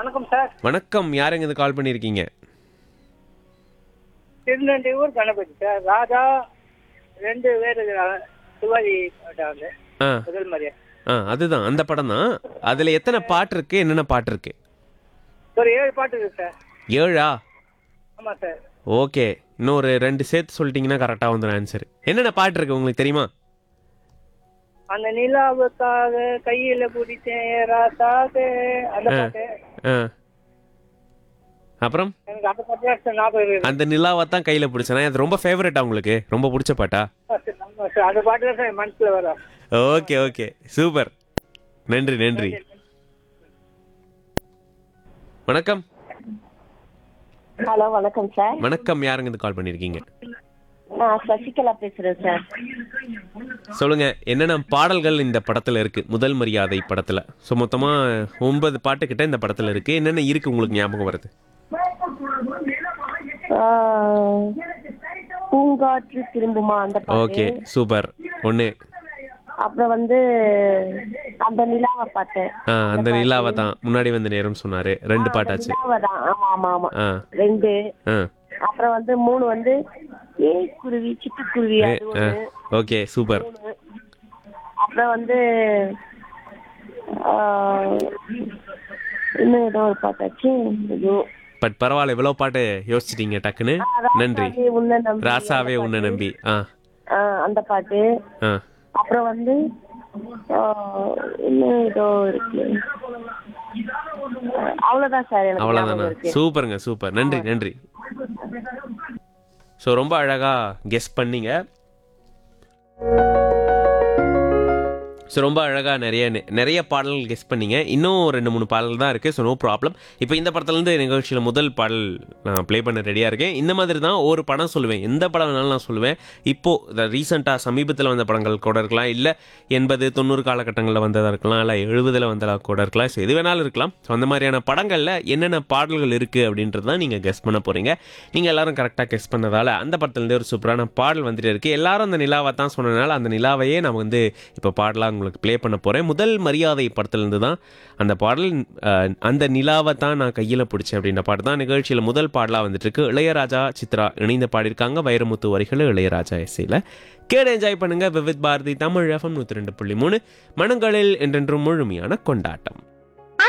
வணக்கம் சார் வணக்கம் யாருங்க இது கால் பண்ணியிருக்கீங்க திருநெல்வேலூர் கணபதி சார் ராஜா ரெண்டு பேர் இருக்கிறாங்க சிவாஜி வந்து ஆ முதல் மாதிரியா ஆ அதுதான் அந்த படம் தான் அதில் எத்தனை பாட்டு இருக்கு என்னென்ன பாட்டு இருக்கு ஒரு ஏழு பாட்டு இருக்கு சார் ஏழா ஆமாம் சார் ஓகே இன்னொரு ரெண்டு சேர்த்து சொல்லிட்டீங்கன்னா கரெக்டாக வந்துடும் ஆன்சர் என்னென்ன பாட்டு இருக்கு உங்களுக்கு தெரியுமா அந்த நிலாவுக்காக கையில பிடிச்சேன் ராசாக அந்த ஆ. பாட்டு ஆ அப்புறம் எனக்கு அந்த பாட்டு தான் சார் ஞாபகம் இருக்கு அந்த நிலாவை தான் கையில் பிடிச்சேன் அது ரொம்ப ஃபேவரட்டா உங்களுக்கு ரொம்ப பிடிச்ச பாட்டா ஆமா சார் அந்த பாட்டு தான் சார் மனசுல வரும் ஓகே ஓகே சூப்பர் நன்றி நன்றி வணக்கம் ஹலோ வணக்கம் சார் வணக்கம் யாருங்க இது கால் பண்ணியிருக்கீங்க நான் சசிகலா பேசுறேன் சார் சொல்லுங்க என்னென்ன பாடல்கள் இந்த படத்துல இருக்கு முதல் மரியாதை படத்துல ஸோ மொத்தமா ஒன்பது பாட்டு கிட்ட இந்த படத்துல இருக்கு என்னென்ன இருக்கு உங்களுக்கு ஞாபகம் வருது ஆ, பூங்காற்று திரும்புமா அந்த ஓகே பாட்டு சூப்பர் ஒன்று அப்புறம் வந்து அந்த நிலாவை பாட்டு ஆ அந்த நிலாவை தான் முன்னாடி வந்த நேரம் சொன்னாரு ரெண்டு பாட்டாச்சு நிலாவை தான் ஆமா ஆமா ஆமா ஆ ரெண்டு ஆ அப்புறம் வந்து மூணு வந்து ஏய் குருவி சிட்டுக்குருவி ஏ, அது ஆ ஒண்ணு ஓகே சூப்பர் மூணு அப்புறம் வந்து ஆ, இன்னும் ஏதோ ஒரு பாட்டாச்சு ஐயோ. பட் பரவாயில்ல இவ்வளோ பாட்டு யோசிச்சிட்டீங்க டக்குன்னு நன்றி ராசாவே உன்னை நம்பி ராசாவே உன்னை நம்பி ஆ ஆ, அந்த பாட்டு ஆ அப்புறம் வந்து ஆ, இன்னும் ஏதோ இருக்கு அவ்வளவுதான் சார் எனக்கு ஞாபகம் அவ்வளோதானா இருக்கு சூப்பருங்க சூப்பர் நன்றி நன்றி ஸோ ரொம்ப அழகா கெஸ் பண்ணீங்க ஸோ ரொம்ப அழகாக நிறைய நிறைய பாடல்கள் கெஸ் பண்ணீங்க இன்னும் ரெண்டு மூணு பாடல் தான் இருக்குது ஸோ நோ ப்ராப்ளம் இப்போ இந்த படத்துலேருந்து நிகழ்ச்சியில் முதல் பாடல் நான் ப்ளே பண்ண ரெடியாக இருக்கேன் இந்த மாதிரி தான் ஒரு படம் சொல்லுவேன் எந்த படம் வேணாலும் நான் சொல்லுவேன் இப்போது ரீசெண்டாக சமீபத்தில் வந்த படங்கள் கூட இருக்கலாம் இல்லை எண்பது தொண்ணூறு காலகட்டங்களில் வந்ததாக இருக்கலாம் இல்லை எழுபதில் வந்ததாக கூட இருக்கலாம் ஸோ எது வேணாலும் இருக்கலாம் ஸோ அந்த மாதிரியான படங்களில் என்னென்ன பாடல்கள் இருக்குது அப்படின்றது தான் நீங்கள் கெஸ் பண்ண போகிறீங்க நீங்கள் எல்லாரும் கரெக்டாக கெஸ் பண்ணதால் அந்த படத்துலேருந்து ஒரு சூப்பரான பாடல் வந்துட்டு இருக்குது எல்லாரும் அந்த நிலாவை தான் சொன்னதுனால அந்த நிலாவையே நான் வந்து இப்போ பாடலாக உங்களுக்கு ப்ளே பண்ண போகிறேன் முதல் மரியாதை படத்துலேருந்து தான் அந்த பாடல் அஹ், அந்த நிலாவை தான் நான் கையில் பிடிச்சேன் அப்படின்ற பாட்டு தான் நிகழ்ச்சியில் முதல் பாடலாக வந்துட்டு இருக்கு இளையராஜா சித்ரா இணைந்து பாடியிருக்காங்க வைரமுத்து வரிகள் இளையராஜா எஸ்ஸையில் கேடு என்ஜாய் பண்ணுங்க விவித் பாரதி தமிழ் எஃப்எம் நூற்றி ரெண்டு புள்ளி மூணு மனங்களில் என்றென்றும் முழுமையான கொண்டாட்டம்